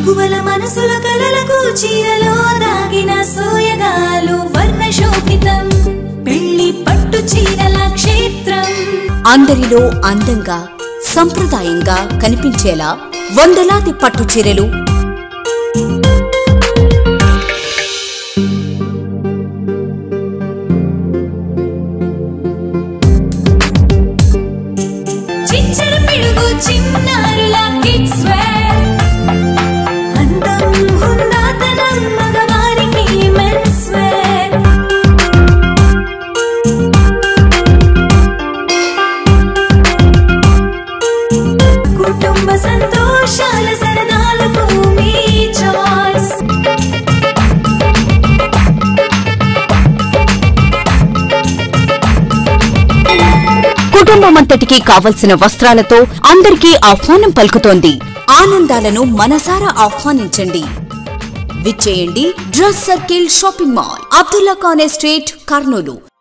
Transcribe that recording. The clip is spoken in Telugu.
మగువల మనసుల కలలకు చీరలో దాగిన సోయగాలు వర్ణ శోభితం పెళ్లి పట్టు చీరల క్షేత్రం అందరిలో అందంగా సంప్రదాయంగా కనిపించేలా వందలాది పట్టు చీరలు చిచ్చర పిడుగు చిన్నారుల కిడ్స్ వేర్ అందం హుందాతనం మగవారికి మెన్స్ వేర్ కుటుంబ సంతోషాల సరదాలకు మీ చాయిస్ కుటుంబమంతటికి కావలసిన వస్త్రాలతో అందరికీ ఆహ్వానం పలుకుతోంది ఆనందాలను మనసారా ఆహ్వానించండి విచ్చేయండి dress circle shopping mall Abdulla కానే స్ట్రీట్ కర్నూలు